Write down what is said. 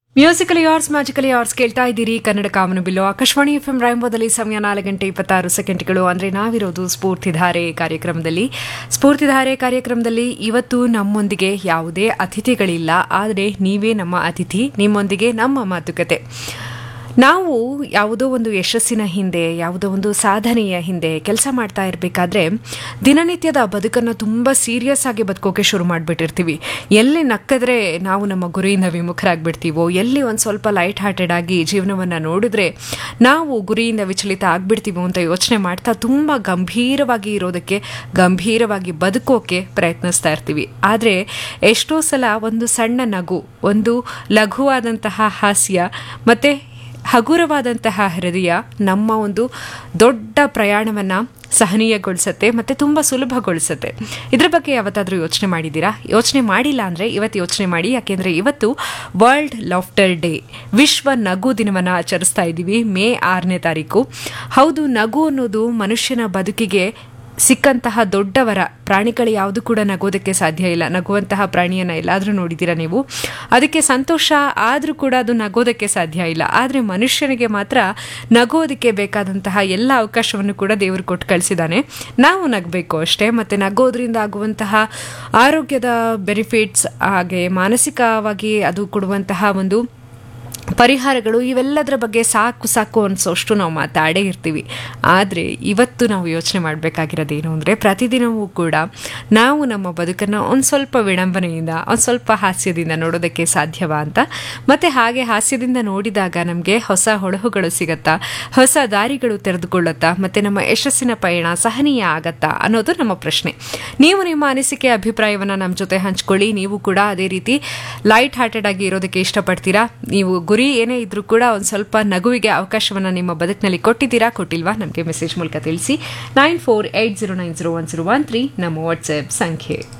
musically hours magically ಆರ್ಸ್ ಕೇಳ್ತಾ ಇದ್ದೀರಿ ಕನ್ನಡ ಕಾಮನು ಬಿಲ್ಲು ಆಕಾಶವಾಣಿ ಎಫ್ ಎಂ ರಾಯಂಬೋದಲ್ಲಿ ಸಮಯ ನಾಲ್ಕು ಗಂಟೆ ಇಪ್ಪತ್ತಾರು ಸೆಕೆಂಡ್ಗಳು ಅಂದರೆ ನಾವಿರೋದು ಸ್ಫೂರ್ತಿಧಾರೆ ಕಾರ್ಯಕ್ರಮದಲ್ಲಿ ಸ್ಫೂರ್ತಿಧಾರೆ ಕಾರ್ಯಕ್ರಮದಲ್ಲಿ ಇವತ್ತು ನಮ್ಮೊಂದಿಗೆ ಯಾವುದೇ ಅತಿಥಿಗಳಿಲ್ಲ ಆದರೆ ನೀವೇ ನಮ್ಮ ಅತಿಥಿ ನಿಮ್ಮೊಂದಿಗೆ ನಮ್ಮ ಮಾತುಕತೆ ನಾವು ಯಾವುದೋ ಒಂದು ಯಶಸ್ಸಿನ ಹಿಂದೆ ಯಾವುದೋ ಒಂದು ಸಾಧನೆಯ ಹಿಂದೆ ಕೆಲಸ ಮಾಡ್ತಾ ಇರಬೇಕಾದ್ರೆ ದಿನನಿತ್ಯದ ಬದುಕನ್ನು ತುಂಬ ಸೀರಿಯಸ್ ಆಗಿ ಬದುಕೋಕೆ ಶುರು ಮಾಡಿಬಿಟ್ಟಿರ್ತೀವಿ ಎಲ್ಲಿ ನಕ್ಕಿದ್ರೆ ನಾವು ನಮ್ಮ ಗುರಿಯಿಂದ ವಿಮುಖರಾಗ್ಬಿಡ್ತೀವೋ ಎಲ್ಲಿ ಒಂದು ಸ್ವಲ್ಪ ಲೈಟ್ ಹಾರ್ಟೆಡ್ ಆಗಿ ಜೀವನವನ್ನು ನೋಡಿದ್ರೆ ನಾವು ಗುರಿಯಿಂದ ವಿಚಲಿತ ಆಗ್ಬಿಡ್ತೀವೋ ಅಂತ ಯೋಚನೆ ಮಾಡ್ತಾ ತುಂಬ ಗಂಭೀರವಾಗಿ ಇರೋದಕ್ಕೆ ಗಂಭೀರವಾಗಿ ಬದುಕೋಕೆ ಪ್ರಯತ್ನಿಸ್ತಾ ಇರ್ತೀವಿ ಆದರೆ ಎಷ್ಟೋ ಸಲ ಒಂದು ಸಣ್ಣ ನಗು ಒಂದು ಲಘುವಾದಂತಹ ಹಾಸ್ಯ ಮತ್ತು ಹಗುರವಾದಂತಹ ಹೃದಯ ನಮ್ಮ ಒಂದು ದೊಡ್ಡ ಪ್ರಯಾಣವನ್ನು ಸಹನೀಯಗೊಳಿಸುತ್ತೆ ಮತ್ತು ತುಂಬ ಸುಲಭಗೊಳಿಸುತ್ತೆ ಇದ್ರ ಬಗ್ಗೆ ಯಾವತ್ತಾದರೂ ಯೋಚನೆ ಮಾಡಿದ್ದೀರಾ ಯೋಚನೆ ಮಾಡಿಲ್ಲ ಅಂದರೆ ಇವತ್ತು ಯೋಚನೆ ಮಾಡಿ ಯಾಕೆಂದರೆ ಇವತ್ತು ವರ್ಲ್ಡ್ ಲಾಫ್ಟರ್ ಡೇ ವಿಶ್ವ ನಗು ದಿನವನ್ನು ಆಚರಿಸ್ತಾ ಇದ್ದೀವಿ ಮೇ ಆರನೇ ತಾರೀಕು ಹೌದು ನಗು ಅನ್ನೋದು ಮನುಷ್ಯನ ಬದುಕಿಗೆ ಸಿಕ್ಕಂತಹ ದೊಡ್ಡವರ ಪ್ರಾಣಿಗಳು ಯಾವುದು ಕೂಡ ನಗೋದಕ್ಕೆ ಸಾಧ್ಯ ಇಲ್ಲ ನಗುವಂತಹ ಪ್ರಾಣಿಯನ್ನು ಎಲ್ಲಾದರೂ ನೋಡಿದ್ದೀರಾ ನೀವು ಅದಕ್ಕೆ ಸಂತೋಷ ಆದರೂ ಕೂಡ ಅದು ನಗೋದಕ್ಕೆ ಸಾಧ್ಯ ಇಲ್ಲ ಆದರೆ ಮನುಷ್ಯನಿಗೆ ಮಾತ್ರ ನಗೋದಕ್ಕೆ ಬೇಕಾದಂತಹ ಎಲ್ಲ ಅವಕಾಶವನ್ನು ಕೂಡ ದೇವರು ಕೊಟ್ಟು ಕಳಿಸಿದ್ದಾನೆ ನಾವು ನಗಬೇಕು ಅಷ್ಟೇ ಮತ್ತು ನಗೋದ್ರಿಂದ ಆಗುವಂತಹ ಆರೋಗ್ಯದ ಬೆನಿಫಿಟ್ಸ್ ಹಾಗೆ ಮಾನಸಿಕವಾಗಿ ಅದು ಕೊಡುವಂತಹ ಒಂದು ಪರಿಹಾರಗಳು ಇವೆಲ್ಲದರ ಬಗ್ಗೆ ಸಾಕು ಸಾಕು ಅನಿಸೋಷ್ಟು ನಾವು ಮಾತಾಡೇ ಇರ್ತೀವಿ ಆದರೆ ಇವತ್ತು ನಾವು ಯೋಚನೆ ಮಾಡಬೇಕಾಗಿರೋದೇನು ಅಂದರೆ ಪ್ರತಿದಿನವೂ ಕೂಡ ನಾವು ನಮ್ಮ ಬದುಕನ್ನು ಒಂದು ಸ್ವಲ್ಪ ವಿಡಂಬನೆಯಿಂದ ಒಂದು ಸ್ವಲ್ಪ ಹಾಸ್ಯದಿಂದ ನೋಡೋದಕ್ಕೆ ಸಾಧ್ಯವಾ ಅಂತ ಮತ್ತು ಹಾಗೆ ಹಾಸ್ಯದಿಂದ ನೋಡಿದಾಗ ನಮಗೆ ಹೊಸ ಹೊಳಹುಗಳು ಸಿಗತ್ತಾ ಹೊಸ ದಾರಿಗಳು ತೆರೆದುಕೊಳ್ಳುತ್ತಾ ಮತ್ತು ನಮ್ಮ ಯಶಸ್ಸಿನ ಪಯಣ ಸಹನೀಯ ಆಗತ್ತಾ ಅನ್ನೋದು ನಮ್ಮ ಪ್ರಶ್ನೆ ನೀವು ನಿಮ್ಮ ಅನಿಸಿಕೆ ಅಭಿಪ್ರಾಯವನ್ನು ನಮ್ಮ ಜೊತೆ ಹಂಚ್ಕೊಳ್ಳಿ ನೀವು ಕೂಡ ಅದೇ ರೀತಿ ಲೈಟ್ ಹಾರ್ಟೆಡ್ ಆಗಿ ಇರೋದಕ್ಕೆ ಇಷ್ಟಪಡ್ತೀರಾ ನೀವು ಗುರಿ ಏನೇ ಇದ್ರೂ ಕೂಡ ಒಂದು ಸ್ವಲ್ಪ ನಗುವಿಗೆ ಅವಕಾಶವನ್ನು ನಿಮ್ಮ ಬದುಕಿನಲ್ಲಿ ಕೊಟ್ಟಿದ್ದೀರಾ ಕೊಟ್ಟಿಲ್ವಾ ನಮಗೆ ಮೆಸೇಜ್ ಮೂಲಕ ತಿಳಿಸಿ nine four eight zero nine zero one zero one three ನಮ್ಮ ವಾಟ್ಸ್ಆ್ಯಪ್ ಸಂಖ್ಯೆ